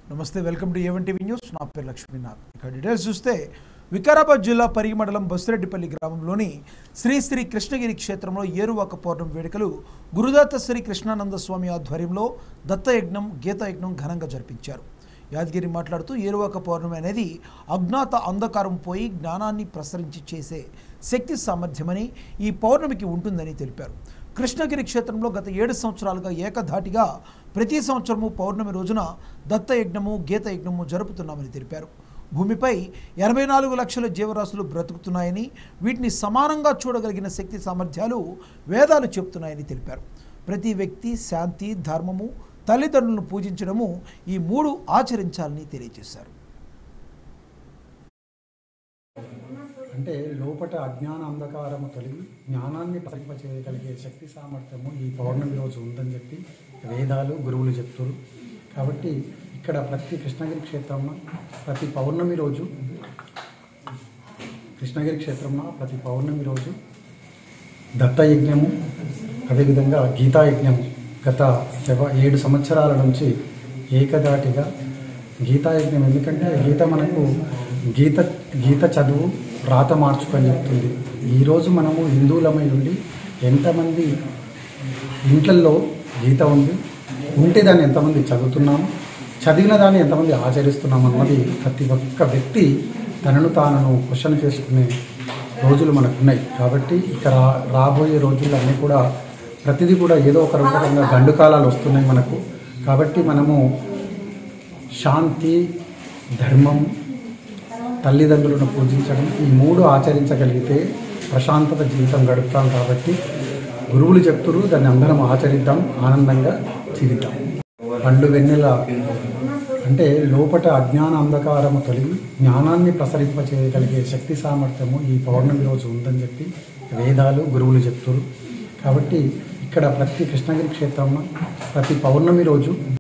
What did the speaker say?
నమస్తే welcome to A one TV news నా పేరు లక్ష్మీనాథ్ ఇక డీటెయిల్స్ చూస్తే వికారాబాద్ జిల్లా పరిగి మండలం బసిరెడ్డిపల్లి గ్రామంలోని శ్రీ శ్రీ కృష్ణగిరి క్షేత్రంలో ఏరువాక పౌర్ణమి వేడుకలు గురుదత్త శ్రీ కృష్ణానంద స్వామి ఆధ్వర్యంలో దత్తయజ్ఞం గీతయజ్ఞం ఘనంగా జరిపించారు యాదగిరి మాట్లాడుతూ ఏరువాక పౌర్ణమి అనేది అజ్ఞాత అంధకారం పోయి జ్ఞానాన్ని ప్రసరించి చేసే శక్తి సామర్థ్యమని ఈ పౌర్ణమికి ఉంటుందని తెలిపారు కృష్ణగిరి క్షేత్రంలో గత ఏడు సంవత్సరాలుగా ఏకధాటిగా ప్రతి సంవత్సరము పౌర్ణమి రోజున దత్తయజ్ఞము గీతయజ్ఞము జరుపుతున్నామని తెలిపారు భూమిపై ఎనభై నాలుగు లక్షల జీవరాశులు బ్రతుకుతున్నాయని వీటిని సమానంగా చూడగలిగిన శక్తి సామర్థ్యాలు వేదాలు చెబుతున్నాయని తెలిపారు ప్రతి వ్యక్తి శాంతి ధర్మము తల్లిదండ్రులను పూజించడము ఈ మూడు ఆచరించాలని తెలియజేశారు అంటే లోపట అజ్ఞాన అంధకారము తొలగి జ్ఞానాన్ని ప్రసరింపచేయగలిగే శక్తి సామర్థ్యము ఈ పౌర్ణమి రోజు ఉందని చెప్పి వేదాలు గురువులు చెప్తారు కాబట్టి ఇక్కడ ప్రతి కృష్ణగిరి క్షేత్రంలో ప్రతి పౌర్ణమి రోజు కృష్ణగిరి క్షేత్రంలో ప్రతి పౌర్ణమి రోజు దత్తయజ్ఞము అదేవిధంగా గీతాయజ్ఞము గత సెవ ఏడు సంవత్సరాల నుంచి ఏకదాటిగా గీతాయజ్ఞం ఎందుకంటే గీత మనకు గీత గీత చదువు రాత మార్చుకొని చెప్తుంది ఈరోజు మనము హిందువులమై ఉండి ఎంతమంది ఇంట్లల్లో గీత ఉంది ఉంటే దాన్ని ఎంతమంది చదువుతున్నాము చదివిన దాన్ని ఎంతమంది ఆచరిస్తున్నాం అన్నది ప్రతి ఒక్క వ్యక్తి తనను తాను క్వశ్చన్ చేసుకునే రోజులు మనకున్నాయి కాబట్టి ఇక రా రాబోయే రోజులు అన్నీ కూడా ప్రతిదీ కూడా ఏదో ఒక రూపకంగా గండు కాలాలు వస్తున్నాయి మనకు కాబట్టి మనము శాంతి ధర్మం తల్లిదండ్రులను పూజించడం ఈ మూడు ఆచరించగలిగితే ప్రశాంతత జీవితం గడుపుతాం కాబట్టి గురువులు చెప్తురు దాన్ని అందరం ఆచరిద్దాం ఆనందంగా జీవిద్దాం పండు వెన్నెల అంటే లోపట అజ్ఞాన అంధకారము తొలగి జ్ఞానాన్ని ప్రసరింపచేయగలిగే శక్తి సామర్థ్యము ఈ పౌర్ణమి రోజు ఉందని చెప్పి వేదాలు గురువులు చెప్తురు కాబట్టి ఇక్కడ ప్రతి కృష్ణగిరి క్షేత్రంలో ప్రతి పౌర్ణమి రోజు